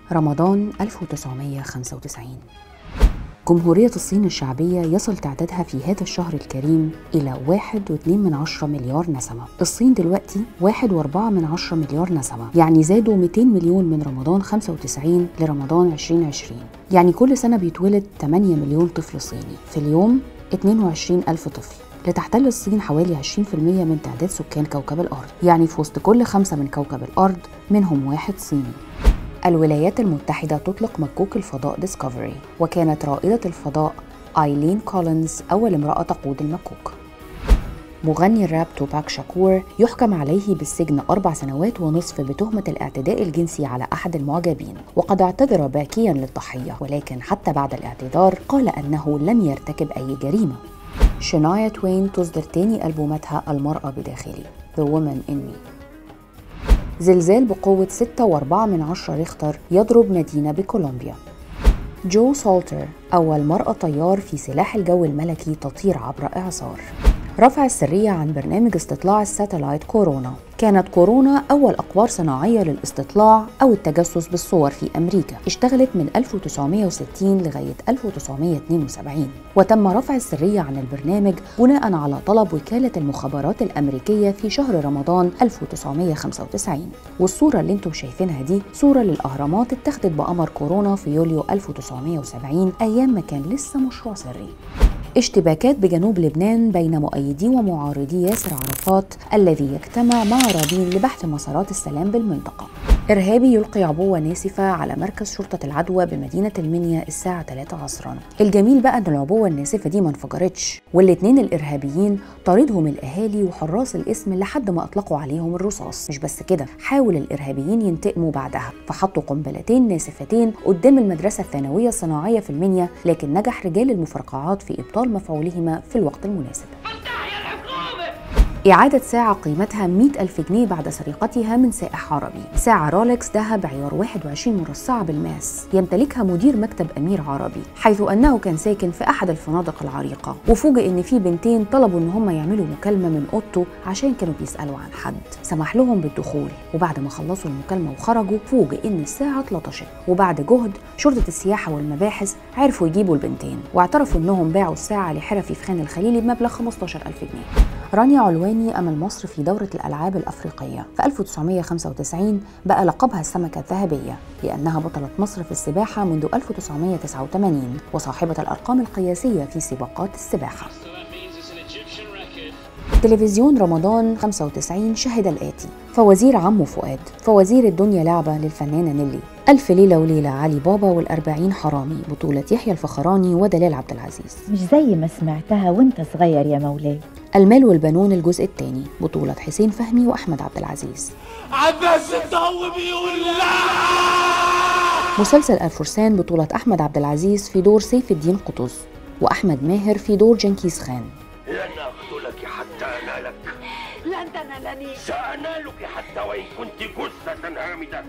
رمضان 1995 جمهورية الصين الشعبية يصل تعدادها في هذا الشهر الكريم إلى 1.2 من عشرة مليار نسمة الصين دلوقتي 1.4 من عشرة مليار نسمة يعني زادوا 200 مليون من رمضان 95 لرمضان 2020 يعني كل سنة بيتولد 8 مليون طفل صيني في اليوم 22 ألف طفل لتحتل الصين حوالي 20% من تعداد سكان كوكب الأرض يعني في وسط كل خمسة من كوكب الأرض منهم واحد صيني الولايات المتحدة تطلق مكوك الفضاء ديسكفري وكانت رائدة الفضاء آيلين كولينز أول امرأة تقود المكوك مغني الراب توباك شاكور يحكم عليه بالسجن أربع سنوات ونصف بتهمة الاعتداء الجنسي على أحد المعجبين وقد اعتذر باكيا للضحية ولكن حتى بعد الاعتذار قال أنه لم يرتكب أي جريمة شنايا توين تصدر تاني ألبوماتها المرأة بداخلي The Woman in Me زلزال بقوة 6.4 من عشرة ريختر يضرب مدينة بكولومبيا جو سولتر أول مرأة طيار في سلاح الجو الملكي تطير عبر إعصار رفع السرية عن برنامج استطلاع الساتلايت كورونا كانت كورونا أول أقمار صناعية للاستطلاع أو التجسس بالصور في أمريكا اشتغلت من 1960 لغاية 1972 وتم رفع السرية عن البرنامج بناء على طلب وكالة المخابرات الأمريكية في شهر رمضان 1995 والصورة اللي انتم شايفينها دي صورة للأهرامات اتخذت بأمر كورونا في يوليو 1970 أيام ما كان لسه مشروع سري اشتباكات بجنوب لبنان بين مؤيدي ومعارضي ياسر عرفات الذي يجتمع مع رابين لبحث مسارات السلام بالمنطقة إرهابي يلقي عبوة ناسفة على مركز شرطة العدوى بمدينة المنيا الساعة 3 عصرا الجميل بقى أن العبوة الناسفة دي ما انفجرتش والاتنين الإرهابيين طاردهم الأهالي وحراس الاسم لحد ما أطلقوا عليهم الرصاص مش بس كده حاول الإرهابيين ينتقموا بعدها فحطوا قنبلتين ناسفتين قدام المدرسة الثانوية الصناعية في المنيا لكن نجح رجال المفرقعات في إبطال مفعولهما في الوقت المناسب إعادة ساعة قيمتها 100 ألف جنيه بعد سرقتها من سائح عربي ساعة رولكس ذهب عيار 21 مرصعة بالماس يمتلكها مدير مكتب أمير عربي حيث أنه كان ساكن في أحد الفنادق العريقة وفوجئ إن في بنتين طلبوا إن هم يعملوا مكالمة من أوضته عشان كانوا بيسألوا عن حد سمح لهم بالدخول وبعد ما خلصوا المكالمة وخرجوا فوجئ إن الساعة اتلطشت وبعد جهد شرطة السياحة والمباحث عرفوا يجيبوا البنتين واعترفوا إنهم باعوا الساعة لحرفي في خان الخليلي بمبلغ 15 ألف جنيه رانيا علواني أمل مصر في دورة الألعاب الأفريقية في 1995 بقى لقبها السمكة الذهبية لأنها بطلة مصر في السباحة منذ 1989 وصاحبة الأرقام القياسية في سباقات السباحة تلفزيون رمضان 95 شهد الآتي فوزير عمو فؤاد فوزير الدنيا لعبة للفنانة نيلي ألف ليلة وليلة علي بابا والأربعين حرامي بطولة يحيى الفخراني ودلال عبد العزيز مش زي ما سمعتها وانت صغير يا مولاي المال والبنون الجزء الثاني بطولة حسين فهمي وأحمد عبد العزيز عباس الضو بيقول لا مسلسل الفرسان بطولة أحمد عبد العزيز في دور سيف الدين قطز وأحمد ماهر في دور جنكيز خان لن أقتلك حتى أنالك لن تنالني سأنالك حتى وإن كنت جثة هامدة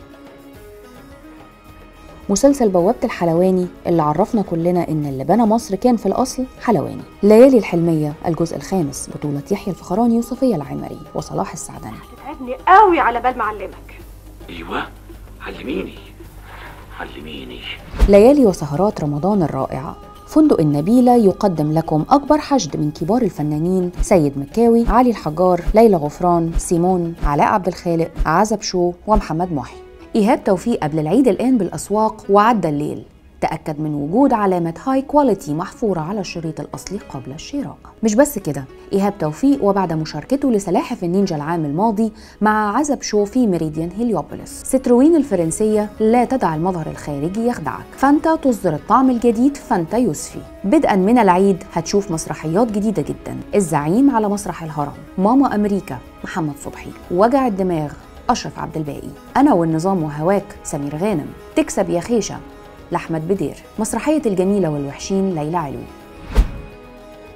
مسلسل بوابة الحلواني اللي عرفنا كلنا إن اللي بنى مصر كان في الأصل حلواني ليالي الحلمية الجزء الخامس بطولة يحيى الفخراني وصفية العمري وصلاح السعدني تتعبني قوي على بال ما اعلمك أيوة علميني علميني ليالي وسهرات رمضان الرائعة فندق النبيلة يقدم لكم أكبر حشد من كبار الفنانين سيد مكاوي علي الحجار ليلى غفران سيمون علاء عبد الخالق عزب شو ومحمد محي إيهاب توفيق قبل العيد الآن بالأسواق وعدى الليل تأكد من وجود علامة هاي كواليتي محفورة على الشريط الأصلي قبل الشراء مش بس كده إيهاب توفيق وبعد مشاركته لسلاحف النينجا العام الماضي مع عزب شو في ميريديان هيليوبوليس ستروين الفرنسية لا تدع المظهر الخارجي يخدعك فانتا تصدر الطعم الجديد فانتا يوسفي بدءا من العيد هتشوف مسرحيات جديدة جدا الزعيم على مسرح الهرم ماما أمريكا محمد صبحي وجع الدماغ أشرف عبد الباقي أنا والنظام وهواك سمير غانم تكسب يا خيشة لأحمد بدير مسرحية الجميلة والوحشين ليلى علوي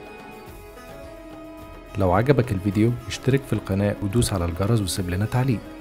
لو عجبك الفيديو اشترك في القناة ودوس على الجرس وسيب لنا تعليق